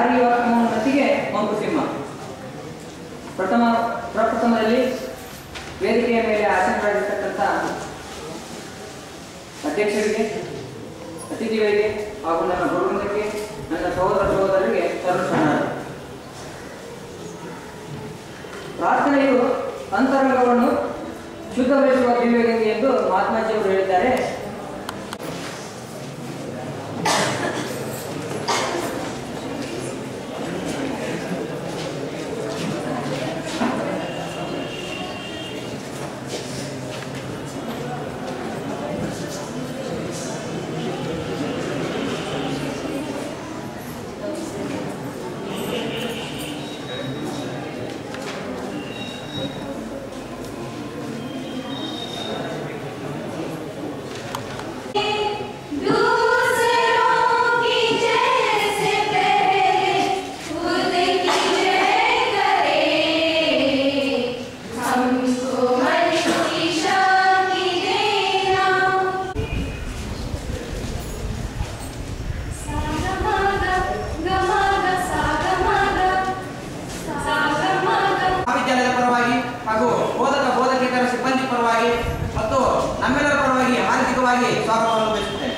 ಕಾರ್ಯವಾತ್ಮೋನ್ನತಿಗೆ ಮಂಕುತಿಮ್ಮ ಪ್ರಥಮ ಪ್ರಪ್ರಥಮದಲ್ಲಿ ವೇದಿಕೆಯ ಮೇಲೆ ಆಸೀನರಾಗಿರ್ತಕ್ಕಂಥ ಅಧ್ಯಕ್ಷರಿಗೆ ಅತಿಥಿಗಳಿಗೆ ಹಾಗೂ ನನ್ನ ಗುರುವೃಂದಕ್ಕೆ ನನ್ನ ಸಹೋದರ ಸಹೋದರರಿಗೆ ಶರಣ ಶರಣರು ಪ್ರಾರ್ಥನೆಯು ಅಂತರಂಗವನ್ನು ಶುದ್ಧಗೊಳಿಸುವ ದಿವ್ಯಗಂಗೆ ಎಂದು ಮಹಾತ್ಮಾಜಿಯವರು ಹೇಳಿದ್ದಾರೆ दूसरों की जैसे पहले खुद की जय करे हमको मन की शांति देना सागमागा गमागा सागमागा सागमागा ಮಹಾವಿದ್ಯಾಲಯದ ಪರವಾಗಿ ಹಾಗೂ ಬೋಧಕ ಬೋಧಕೇತರ ಸಿಬ್ಬಂದಿ ಪರವಾಗಿ ಮತ್ತು ನಮ್ಮೆಲ್ಲರ ಪರವಾಗಿ ಹಾರ್ದಿಕವಾಗಿ ಸ್ವಾಗತವನ್ನು ಬಯಸುತ್ತೇನೆ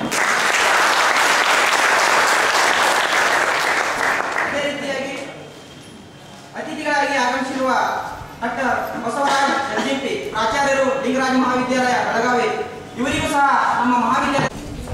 ಅದೇ ರೀತಿಯಾಗಿ ಅತಿಥಿಗಳಾಗಿ ಆಗಮಿಸಿರುವ ಡಾಕ್ಟರ್ ಬಸವರಾಜ್ ಎಲ್ಜಿಪಿ ಪ್ರಾಚಾರ್ಯರು ಲಿಂಗರಾಜ ಮಹಾವಿದ್ಯಾಲಯ ಬೆಳಗಾವಿ ಇವರಿಗೂ ಸಹ ನಮ್ಮ ಮಹಾವಿದ್ಯಾಲಯ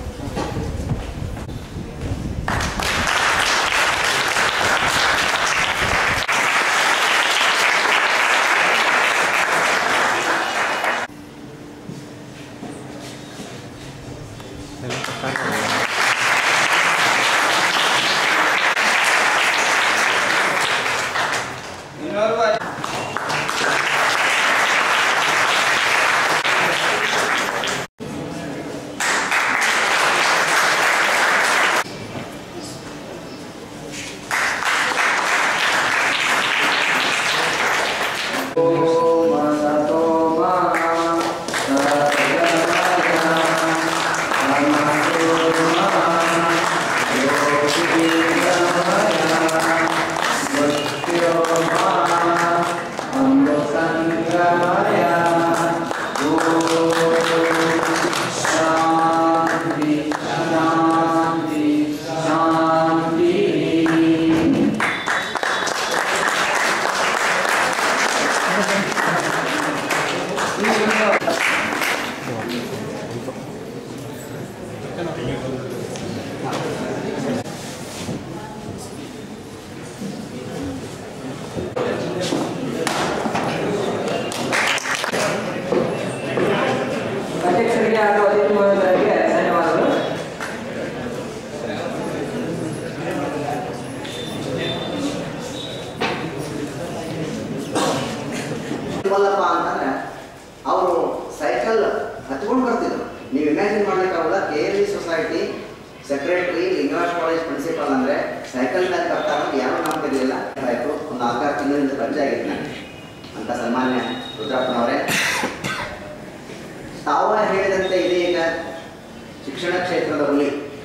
ಇನ್ನೋರ್ವ ಶಾಂತಿ ಶಾಂತಿ ಶಾಂತಿ ಅಧ್ಯಕ್ಷರಿಗೆ ಹಾಗೂ ಅತಿಥಿ ಮಹೋದಯರಿಗೆ ಧನ್ಯವಾದಗಳು ಮಲ್ಲಪ್ಪ ಅಂತಂದ್ರೆ ಅವರು ಸೈಕಲ್ ಹತ್ಕೊಂಡು ಬರ್ತಿದ್ರು ನೀವು ಇಮ್ಯಾಜಿನ್ ಮಾಡ್ಲಿಕ್ಕಾಗಲ್ಲ K L E society secretary Lingaraj college principal ಅಂದ್ರೆ ಸೈಕಲ್ ಮೇಲೆ ಬರ್ತಾರ ಅಂತ ಯಾರು ನಂಬಿರಲಿಲ್ಲ ಆಯ್ತು ಒಂದು ನಾಲ್ಕಾರು ತಿಂಗಳಿಂದ ಪರಿಚಯ ಆಗಿತ್ತು ನನಗೆ ಅಂತ ಸನ್ಮಾನ್ಯ ರುದ್ರಪ್ಪನವರೇ ತಾವ ಹೇಳಿದಂತೆ ಇದೀಗ ಶಿಕ್ಷಣ ಕ್ಷೇತ್ರದ ಹುಲಿ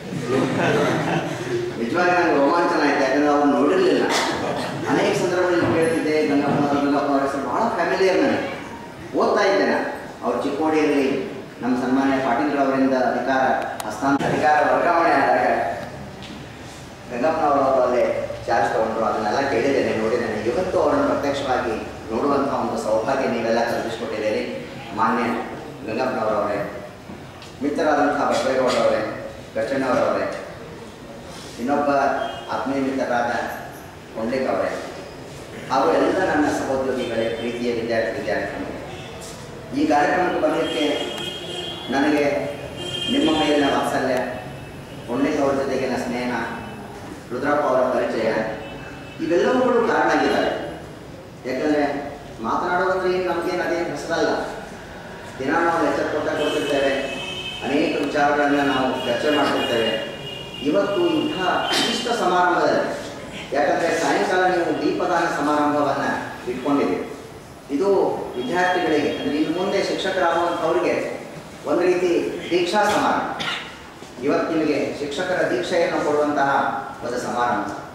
ನಿಜವಾಗಿ ನಂಗೆ ರೋಮಾಂಚನ ಆಯ್ತು ಯಾಕಂದ್ರೆ ಅವ್ರು ನೋಡಿರಲಿಲ್ಲ ಅನೇಕ ಸಂದರ್ಭಗಳಲ್ಲಿ ಕೇಳ್ತಿದ್ದೆ ಗಂಗಪ್ಪನವರು ಗಂಗಪ್ಪನವರ ಹೆಸರು ಭಾಳ ಫ್ಯಾಮಿಲಿಯರ್ ನನಗೆ ಓದ್ತಾ ಇದ್ದೇನೆ ಅವ್ರು ಚಿಕ್ಕೋಡಿಯಲ್ಲಿ ನಮ್ಮ ಸನ್ಮಾನ್ಯ ಪಾಟೀಲ್ರವರಿಂದ ಅಧಿಕಾರ ಹಸ್ತಾಂತರ ಅಧಿಕಾರ ವರ್ಗಾವಣೆ ಆದಾಗ ಗಂಗಪ್ಪನವರು ಅವರಲ್ಲಿ ಚಾರ್ಜ್ ತಗೊಂಡ್ರು ಅದನ್ನೆಲ್ಲ ಕೇಳಿದ್ದೇನೆ ನೋಡಿದ್ದೇನೆ ಇವತ್ತು ಅವರನ್ನು ಪ್ರತ್ಯಕ್ಷವಾಗಿ ನೋಡುವಂಥ ಒಂದು ಸೌಭಾಗ್ಯ ನೀವೆಲ್ಲ ಕಲ್ಪಿಸಿಕೊಟ್ಟಿದ್ದೀರಿ ಮಾನ್ಯ ಗಂಗಪ್ಪನವರವರೇ ಮಿತ್ರರಾದಂಥ ಬಸವೇಗೌಡರವರೇ ಗಚ್ಚಣ್ಣವರವರೇ ಇನ್ನೊಬ್ಬ ಆತ್ಮೀಯ ಮಿತ್ರರಾದ ಕೊಂಡ್ಲಿಕ್ ಅವರೇ ಹಾಗೂ ಎಲ್ಲ ನನ್ನ ಸಹೋದ್ಯೋಗಿಗಳೇ ಪ್ರೀತಿಯ ವಿದ್ಯಾರ್ಥಿ ವಿದ್ಯಾರ್ಥಿಗಳು ಈ ಕಾರ್ಯಕ್ರಮಕ್ಕೆ ಬರಲಿಕ್ಕೆ ನನಗೆ ನಿಮ್ಮ ಮೇಲಿನ ವಾತ್ಸಲ್ಯ ಕೊಂಡ್ಲಿಕ್ ಅವರ ಜೊತೆಗಿನ ಸ್ನೇಹ ರುದ್ರಪ್ಪ ಅವರ ಪರಿಚಯ ಇವೆಲ್ಲವುಗಳು ಕಾರಣ ಆಗಿದ್ದಾರೆ ಯಾಕಂದರೆ ಮಾತನಾಡೋದಂದ್ರೆ ಏನು ನಮಗೇನು ಅದೇನು ಹೆಸರಲ್ಲ ದಿನ ನಾವು ಲೆಕ್ಚರ್ ಕೊಟ್ಟ ಕೊಡ್ತಿರ್ತೇವೆ ಅನೇಕ ವಿಚಾರಗಳನ್ನು ನಾವು ಚರ್ಚೆ ಮಾಡ್ತಿರ್ತೇವೆ ಇವತ್ತು ಇಂಥ ವಿಶಿಷ್ಟ ಸಮಾರಂಭದಲ್ಲಿ ಯಾಕಂದರೆ ಸಾಯಂಕಾಲ ನೀವು ದೀಪದಾನ ಸಮಾರಂಭವನ್ನು ಇಟ್ಕೊಂಡಿದ್ದೀರಿ ಇದು ವಿದ್ಯಾರ್ಥಿಗಳಿಗೆ ಅಂದರೆ ಇನ್ನು ಮುಂದೆ ಶಿಕ್ಷಕರಾಗುವಂಥವ್ರಿಗೆ ಒಂದು ರೀತಿ ದೀಕ್ಷಾ ಸಮಾರಂಭ ಇವತ್ತು ನಿಮಗೆ ಶಿಕ್ಷಕರ ದೀಕ್ಷೆಯನ್ನು ಕೊಡುವಂತಹ ಒಂದು ಸಮಾರಂಭ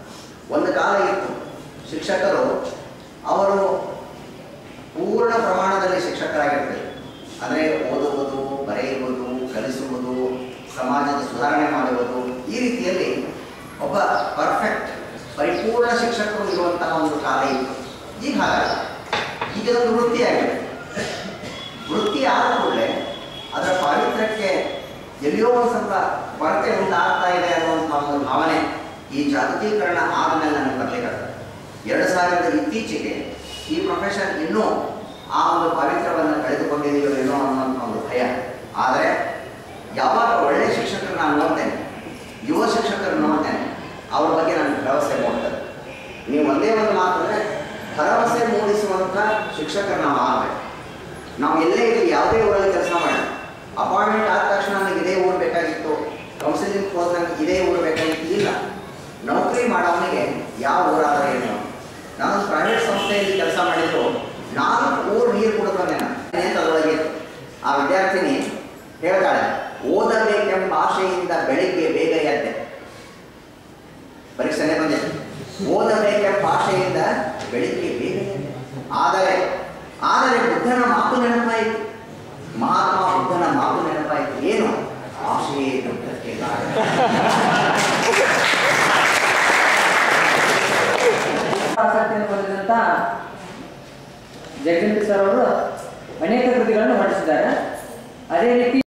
ಒಂದು ಕಾಲ ಇತ್ತು ಶಿಕ್ಷಕರು ಅವರು ಪೂರ್ಣ ಪ್ರಮಾಣದಲ್ಲಿ ಶಿಕ್ಷಕರಾಗಿರ್ತಾರೆ ಅಂದರೆ ಓದುವುದು ಬರೆಯುವುದು ಕಲಿಸುವುದು ಸಮಾಜದ ಸುಧಾರಣೆ ಮಾಡುವುದು ಈ ರೀತಿಯಲ್ಲಿ ಒಬ್ಬ ಪರ್ಫೆಕ್ಟ್ ಪರಿಪೂರ್ಣ ಶಿಕ್ಷಕರು ಇರುವಂತಹ ಒಂದು ಕಾಲ ಇತ್ತು ಈಗ ಹಾಗಲ್ಲ ಈಗ ಒಂದು ವೃತ್ತಿಯಾಗಿದೆ ವೃತ್ತಿ ಆದ ಕೂಡಲೇ ಅದರ ಪಾವಿತ್ರ್ಯಕ್ಕೆ ಎಲ್ಲಿಯೋ ಒಂದು ಸ್ವಲ್ಪ ಕೊರತೆ ಉಂಟಾಗ್ತಾ ಇದೆ ಅನ್ನುವಂಥ ಒಂದು ಭಾವನೆ ಈ ಜಾಗತೀಕರಣ ಆದಮೇಲೆ ನನಗೆ ಬರಲಿಕ್ಕಾಗ್ತದೆ ಎರಡು ಸಾವಿರದ ಇತ್ತೀಚೆಗೆ ಈ ಪ್ರೊಫೆಷನ್ ಇನ್ನೂ ಆ ಒಂದು ಪಾವಿತ್ರ್ಯವನ್ನು ಕಳೆದುಕೊಂಡಿದೆಯೋ ಏನೋ ಅನ್ನೋಂಥ ಒಂದು ಭಯ ಆದರೆ ಯಾವಾಗ ಒಳ್ಳೆಯ ಶಿಕ್ಷಕರು ನಾನು ನೋಡ್ತೇನೆ ಯುವ ಶಿಕ್ಷಕರು ನೋಡ್ತೇನೆ ಅವ್ರ ಬಗ್ಗೆ ನನಗೆ ಭರವಸೆ ಮೂಡ್ತದೆ ನೀವು ಒಂದೇ ಒಂದು ಮಾತು ಅಂದರೆ ಭರವಸೆ ಮೂಡಿಸುವಂಥ ಶಿಕ್ಷಕರು ನಾವು ಆಗಬೇಕು ನಾವು ಎಲ್ಲೇ ಇರಲಿ ಯಾವುದೇ ಊರಲ್ಲಿ ಕೆಲಸ ಮಾಡಿ ಅಪಾಯಿಂಟ್ಮೆಂಟ್ ಆದ ತಕ್ಷಣ ನನಗೆ ಇದೇ ಊರು ಬೇಕಾಗಿತ್ತು ಕೌನ್ಸಿಲಿಂಗ್ ಹೋದ ನನಗೆ ಇದೇ ಊರು ಬೇಕಾಗಿತ್ತು ಇಲ್ಲ ನೌಕರಿ ಮಾಡೋವನಿಗೆ ಯಾವ ಊರಾದರೆ ಏನು ನಾನೊಂದು ಪ್ರೈವೇಟ್ ಸಂಸ್ಥೆಯಲ್ಲಿ ಕೆಲಸ ಮಾಡಿದ್ರು ನಾಲ್ಕು ಊರು ನೀರು ಕುಡ್ತಾನೆ ನಾನು ಅದರೊಳಗೆ ಇತ್ತು ಆ ವಿದ್ಯಾರ್ಥಿನಿ ಹೇಳ್ತಾಳೆ ಓದಬೇಕೆಂಬ ಆಶೆಯಿಂದ ಬೆಳಿಗ್ಗೆ ಬೇಗ ಎದ್ದೆ ಪರೀಕ್ಷೆನೇ ಬಂದಿದೆ ಓದಬೇಕೆಂಬ ಆಶೆಯಿಂದ ಬೆಳಿಗ್ಗೆ ಬೇಗ ಎದ್ದೆ ಆದರೆ ಆದರೆ ಬುದ್ಧನ ಮಾತು ನೆನಪಾಯಿತು ಮಹಾತ್ಮ ಬುದ್ಧನ ಮಾತು ನೆನಪಾಯಿತು ಏನು ಆಶೆಯೇ ದುಃಖಕ್ಕೆ ಕಾರಣ ಆಸಕ್ತಿಯನ್ನು ಹೊಂದಿದಂಥ ಜಗದೀಶ್ ಸರ್ ಅವರು ಅನೇಕ ಕೃತಿಗಳನ್ನು ಹೊರಡಿಸಿದ್ದಾರೆ ಅದೇ ರೀತಿ